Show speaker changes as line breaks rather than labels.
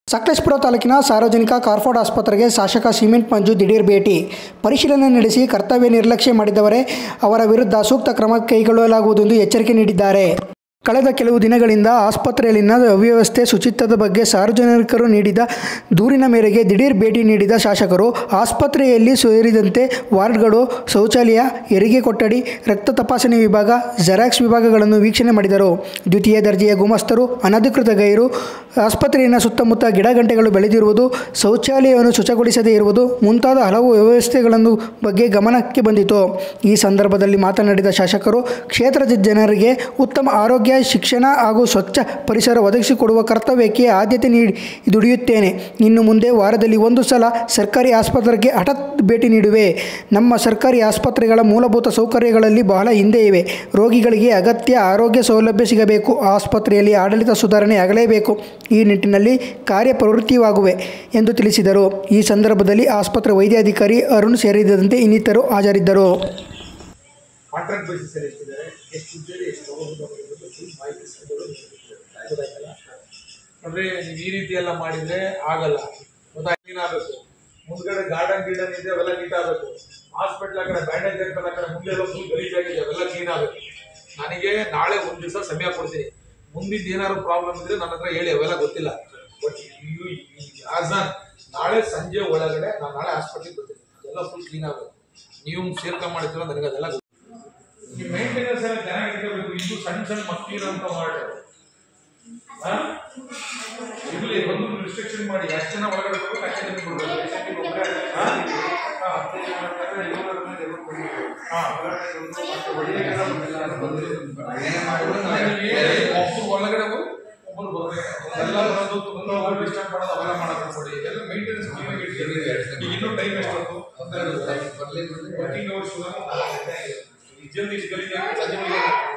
ಸಕಲೇಶಪುರ ತಾಲೂಕಿನ ಸಾರ್ವಜನಿಕ ಕಾರ್ಫೋರ್ಡ್ ಆಸ್ಪತ್ರೆಗೆ ಶಾಸಕ ಸಿಮೆಂಟ್ ಮಂಜು ದಿಢೀರ್ ಭೇಟಿ ಪರಿಶೀಲನೆ ನಡೆಸಿ ಕರ್ತವ್ಯ ನಿರ್ಲಕ್ಷ್ಯ ಮಾಡಿದವರೇ ಅವರ ವಿರುದ್ಧ ಸೂಕ್ತ ಕ್ರಮ ಕೈಗೊಳ್ಳಲಾಗುವುದು ಎಂದು ಎಚ್ಚರಿಕೆ ನೀಡಿದ್ದಾರೆ ಕಳೆದ ಕೆಲವು ದಿನಗಳಿಂದ ಆಸ್ಪತ್ರೆಯಲ್ಲಿನ ಅವ್ಯವಸ್ಥೆ ಶುಚಿತ್ವದ ಬಗ್ಗೆ ಸಾರ್ವಜನಿಕರು ನೀಡಿದ ದೂರಿನ ಮೇರೆಗೆ ದಿಢೀರ್ ಭೇಟಿ ನೀಡಿದ ಶಾಸಕರು ಆಸ್ಪತ್ರೆಯಲ್ಲಿ ಸೇರಿದಂತೆ ವಾರ್ಡ್ಗಳು ಶೌಚಾಲಯ ಹೆರಿಗೆ ಕೊಠಡಿ ರಕ್ತ ತಪಾಸಣೆ ವಿಭಾಗ ಜೆರಾಕ್ಸ್ ವಿಭಾಗಗಳನ್ನು ವೀಕ್ಷಣೆ ಮಾಡಿದರು ದ್ವಿತೀಯ ದರ್ಜೆಯ ಗುಮಸ್ತರು ಅನಧಿಕೃತ ಗೈರು ಆಸ್ಪತ್ರೆಯ ಸುತ್ತಮುತ್ತ ಗಿಡಗಂಟೆಗಳು ಬೆಳೆದಿರುವುದು ಶೌಚಾಲಯವನ್ನು ಶುಚಿಗೊಳಿಸದೇ ಇರುವುದು ಮುಂತಾದ ಹಲವು ವ್ಯವಸ್ಥೆಗಳನ್ನು ಬಗ್ಗೆ ಗಮನಕ್ಕೆ ಬಂದಿತು ಈ ಸಂದರ್ಭದಲ್ಲಿ ಮಾತನಾಡಿದ ಶಾಸಕರು ಕ್ಷೇತ್ರದ ಜನರಿಗೆ ಉತ್ತಮ ಆರೋಗ್ಯ ಶಿಕ್ಷಣ ಹಾಗೂ ಸ್ವಚ್ಛ ಪರಿಸರ ಒದಗಿಸಿಕೊಡುವ ಕರ್ತವ್ಯಕ್ಕೆ ಆದ್ಯತೆ ನೀಡಿ ದುಡಿಯುತ್ತೇನೆ ಇನ್ನು ಮುಂದೆ ವಾರದಲ್ಲಿ ಒಂದು ಸಲ ಸರ್ಕಾರಿ ಆಸ್ಪತ್ರೆಗೆ ಹಠಾತ್ ಭೇಟಿ ನೀಡುವೆ ನಮ್ಮ ಸರ್ಕಾರಿ ಆಸ್ಪತ್ರೆಗಳ ಮೂಲಭೂತ ಸೌಕರ್ಯಗಳಲ್ಲಿ ಬಹಳ ಹಿಂದೆ ಇವೆ ರೋಗಿಗಳಿಗೆ ಅಗತ್ಯ ಆರೋಗ್ಯ ಸೌಲಭ್ಯ ಸಿಗಬೇಕು ಆಸ್ಪತ್ರೆಯಲ್ಲಿ ಆಡಳಿತ ಸುಧಾರಣೆ ಆಗಲೇಬೇಕು ಈ ನಿಟ್ಟಿನಲ್ಲಿ ಕಾರ್ಯಪ್ರವೃತ್ತಿಯಾಗುವೆ ಎಂದು ತಿಳಿಸಿದರು ಈ ಸಂದರ್ಭದಲ್ಲಿ ಆಸ್ಪತ್ರೆ ವೈದ್ಯಾಧಿಕಾರಿ ಅರುಣ್ ಸೇರಿದಂತೆ ಇನ್ನಿತರು ಹಾಜರಿದ್ದರು
ಕಾಂಟ್ರಾಕ್ಟ್ ಬೇಸಿಸ್ ಅಲ್ಲಿ ಎಷ್ಟಿದ್ದಾರೆ ಎಷ್ಟು ಇದ್ದಾರೆ ಎಷ್ಟು ತಗೋಬಹುದು ಅನ್ನೋದ್ರ ಬಗ್ಗೆ full ಮಾಹಿತಿ ಸಂಗ್ರಹಣೆ ಮಾಡ್ಬೇಕು. ಗೊತ್ತಾಯ್ತಲ್ಲ ಅಂದ್ರೆ ನೀವು ಈ ರೀತಿ ಎಲ್ಲ ಮಾಡಿದ್ರೆ ಆಗಲ್ಲ ಗೊತ್ತಾಯ್ತು ಕ್ಲೀನ್ ಆಗಬೇಕು ಮುಂದ್ಗಡೆ ಗಾರ್ಡನ್ ಗಿರ್ಡನ್ ಇದೆ ಅವೆಲ್ಲ ನೀಟ್ ಆಗಬೇಕು ಹಾಸ್ಪಿಟ್ಲ್ ಆ ಕಡೆ ಬ್ಯಾಂಡೇಜ್ ಇರ್ತಲ್ಲ ಆ ಕಡೆ ಮುಂದೆ ಎಲ್ಲ ಫುಲ್ ಗಲೀಜಾಗಿದೆ ಅವೆಲ್ಲ ಕ್ಲೀನ್ ಆಗಬೇಕು ನನಗೆ ನಾಳೆ ಒಂದು ದಿವಸ ಸಮಯ ಕೊಡ್ತೀನಿ ಮುಂದಿನ ಏನಾದ್ರು ಪ್ರಾಬ್ಲಮ್ ಇದ್ರೆ ನನ್ನ ಹತ್ರ ಹೇಳಿ ಅವೆಲ್ಲ ಗೊತ್ತಿಲ್ಲ ಬಟ್ ಆಸ್ ಆನ್ ನಾಳೆ ಸಂಜೆ ಒಳಗಡೆ ನಾನು ನಾಳೆ ಹಾಸ್ಪಿಟ್ಲಿಗೆ ಬರ್ತೀನಿ ಅದೆಲ್ಲ ಫುಲ್ ಕ್ಲೀನ್ ಆಗಬೇಕು ನೀವು ಸೇರ್ಕೊಂಡ್ ಮಾಡಿದ್ರೆ ನನಗೆ ಅದೆಲ್ಲ ಗೊತ್ತಿಲ್ಲ. ಈ ಮೇಂಟೆನೆನ್ಸ್ ಎಲ್ಲ ಚೆನ್ನಾಗಿ ಇಟ್ಕೋಬೇಕು ಇದು ಸಣ್ಣ ಸಣ್ಣ ಮಕ್ಕಳಿರೋಂಥ ವಾರ್ಡ್ ಇರ್ಲಿ ಒಂದು ರಿಸ್ಟ್ರಿಕ್ಷನ್ ಮಾಡಿ ಎಷ್ಟು ಜನ ಒಳಗಡೆ ಬರ್ಬೇಕು ಅಷ್ಟೇ ಜನ ಕೊಡ್ಬೇಕು ಎಷ್ಟು ಜನ ಒಳಗಡೆ ಹಾ? ಹಾ. ಹಾ. ನಿಮಗೆ ಒಬ್ರು ಒಳಗಡೆ ಹೋಗಿ ಒಬ್ರು ಬರ್ಬೇಕು ಎಲ್ಲ ಬರೋದು ತುಂಬ ಡಿಸ್ಟರ್ಬ್ ಮಾಡೋದು ಅವೆಲ್ಲ ಮಾಡೋದು ಕೊಡಿ ಎಲ್ಲ ಮೇಂಟೆನೆನ್ಸ್ ಕ್ಲೀನಾಗಿ ಇಟ್ಕೊಳ್ಳಿ ಈಗ ಇನ್ನೂ ಟೈಮ್ ಎಷ್ಟೊತ್ತು ವರ್ಕಿಂಗ್ ಅವರ್ಸ್ ಜಲ್ದಿ ಗಲೀಜಾಗಿ ಸಂಜೆ